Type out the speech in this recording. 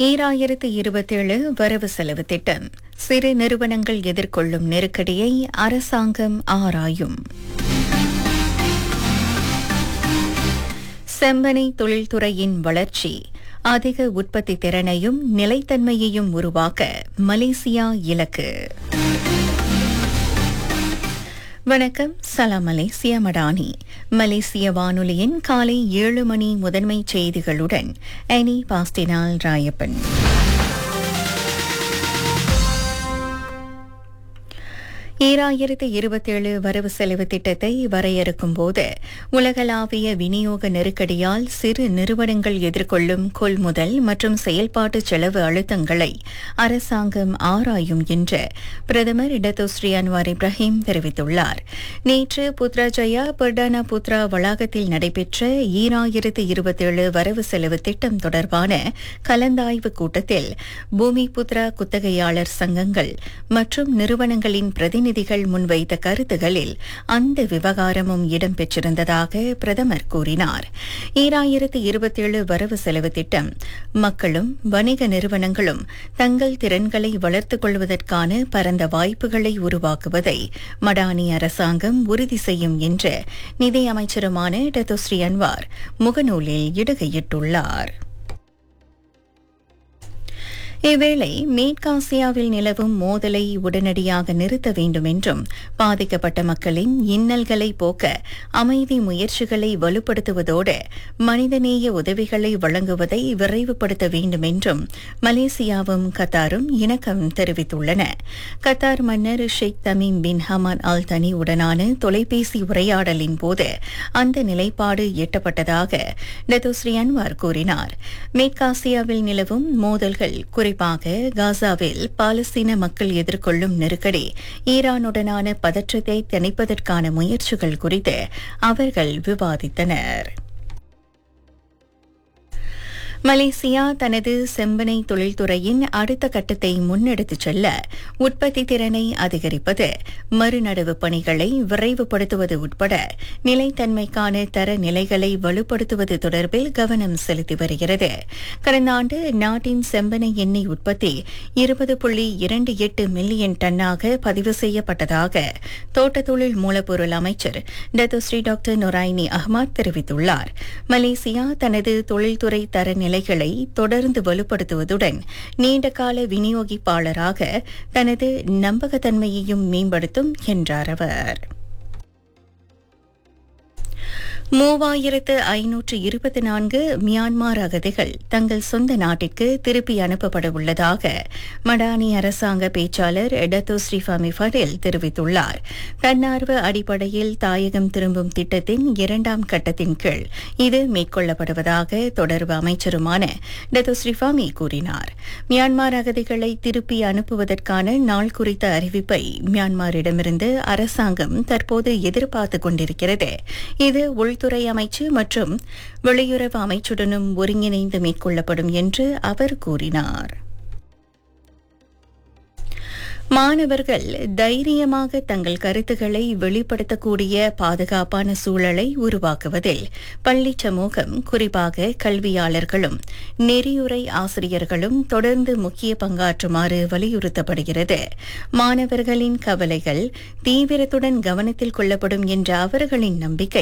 ஈராயிரத்து இருபத்தேழு வரவு செலவு திட்டம் சிறு நிறுவனங்கள் எதிர்கொள்ளும் நெருக்கடியை அரசாங்கம் ஆராயும் செம்பனை தொழில்துறையின் வளர்ச்சி அதிக உற்பத்தி திறனையும் நிலைத்தன்மையையும் உருவாக்க மலேசியா இலக்கு வணக்கம் சலாம் மலேசியா மடானி மலேசிய வானொலியின் காலை ஏழு மணி முதன்மை செய்திகளுடன் அனி பாஸ்டினால் ராயப்பன் ஈராயிரத்து இருபத்தேழு வரவு செலவு திட்டத்தை வரையறுக்கும் போது உலகளாவிய விநியோக நெருக்கடியால் சிறு நிறுவனங்கள் எதிர்கொள்ளும் கொள்முதல் மற்றும் செயல்பாட்டு செலவு அழுத்தங்களை அரசாங்கம் ஆராயும் என்று பிரதமர் இடத்தோஸ்ரீ அன்வார் இப்ராஹிம் தெரிவித்துள்ளார் நேற்று புத்ராஜயா பர்டானா புத்ரா வளாகத்தில் நடைபெற்ற ஈராயிரத்து இருபத்தேழு வரவு செலவு திட்டம் தொடர்பான கலந்தாய்வு கூட்டத்தில் பூமி புத்ரா குத்தகையாளர் சங்கங்கள் மற்றும் நிறுவனங்களின் பிரதிநிதிகள் முன்வைத்த கருத்துகளில் அந்த விவகாரமும் இடம்பெற்றிருந்ததாக பிரதமர் கூறினார் ஈராயிரத்து இருபத்தேழு வரவு செலவு திட்டம் மக்களும் வணிக நிறுவனங்களும் தங்கள் திறன்களை வளர்த்துக் கொள்வதற்கான பரந்த வாய்ப்புகளை உருவாக்குவதை மடானி அரசாங்கம் உறுதி செய்யும் என்று நிதியமைச்சருமான டத்தோஸ்ரீ அன்வார் முகநூலில் இடுகையிட்டுள்ளார் இவ்வேளை மேற்காசியாவில் நிலவும் மோதலை உடனடியாக நிறுத்த வேண்டும் என்றும் பாதிக்கப்பட்ட மக்களின் இன்னல்களை போக்க அமைதி முயற்சிகளை வலுப்படுத்துவதோடு மனிதநேய உதவிகளை வழங்குவதை விரைவுபடுத்த வேண்டும் என்றும் மலேசியாவும் கத்தாரும் இணக்கம் தெரிவித்துள்ளன கத்தார் மன்னர் ஷேக் தமீம் பின் ஹமான் அல் தனி உடனான தொலைபேசி உரையாடலின் போது அந்த நிலைப்பாடு எட்டப்பட்டதாக டெதோஸ்ரீ அன்வார் கூறினார் மேற்காசியாவில் நிலவும் மோதல்கள் குறிப்பாக காசாவில் பாலஸ்தீன மக்கள் எதிர்கொள்ளும் நெருக்கடி ஈரானுடனான பதற்றத்தை தணிப்பதற்கான முயற்சிகள் குறித்து அவர்கள் விவாதித்தனர் மலேசியா தனது செம்பனை தொழில்துறையின் அடுத்த கட்டத்தை முன்னெடுத்துச் செல்ல உற்பத்தி திறனை அதிகரிப்பது மறுநடவு பணிகளை விரைவுபடுத்துவது உட்பட நிலைத்தன்மைக்கான தர நிலைகளை வலுப்படுத்துவது தொடர்பில் கவனம் செலுத்தி வருகிறது கடந்த ஆண்டு நாட்டின் செம்பனை எண்ணெய் உற்பத்தி இருபது புள்ளி இரண்டு எட்டு மில்லியன் டன்னாக பதிவு செய்யப்பட்டதாக தோட்ட தொழில் மூலப்பொருள் அமைச்சர் டத்தோஸ்ரீ டாக்டர் நொராயினி அஹ்மத் தெரிவித்துள்ளார் மலேசியா தனது தொழில்துறை தர நிலைகளை தொடர்ந்து வலுப்படுத்துவதுடன் நீண்டகால விநியோகிப்பாளராக தனது நம்பகத்தன்மையையும் மேம்படுத்தும் என்றார் அவர் மூவாயிரத்து ஐநூற்று இருபத்தி நான்கு மியான்மார் அகதிகள் தங்கள் சொந்த நாட்டிற்கு திருப்பி அனுப்பப்பட உள்ளதாக மடானி அரசாங்க பேச்சாளர் எடத்தோ ஸ்ரீஃபாமி ஃபடேல் தெரிவித்துள்ளார் தன்னார்வ அடிப்படையில் தாயகம் திரும்பும் திட்டத்தின் இரண்டாம் கட்டத்தின் கீழ் இது மேற்கொள்ளப்படுவதாக தொடர்பு அமைச்சருமான டத்தோ ஸ்ரீஃபாமி கூறினார் மியான்மார் அகதிகளை திருப்பி அனுப்புவதற்கான நாள் குறித்த அறிவிப்பை மியான்மாரிடமிருந்து அரசாங்கம் தற்போது எதிர்பார்த்துக் கொண்டிருக்கிறது இது உள் உள்துறை அமைச்சு மற்றும் வெளியுறவு அமைச்சுடனும் ஒருங்கிணைந்து மேற்கொள்ளப்படும் என்று அவர் கூறினார் மாணவர்கள் தைரியமாக தங்கள் கருத்துக்களை வெளிப்படுத்தக்கூடிய பாதுகாப்பான சூழலை உருவாக்குவதில் பள்ளி சமூகம் குறிப்பாக கல்வியாளர்களும் நெறியுரை ஆசிரியர்களும் தொடர்ந்து முக்கிய பங்காற்றுமாறு வலியுறுத்தப்படுகிறது மாணவர்களின் கவலைகள் தீவிரத்துடன் கவனத்தில் கொள்ளப்படும் என்ற அவர்களின் நம்பிக்கை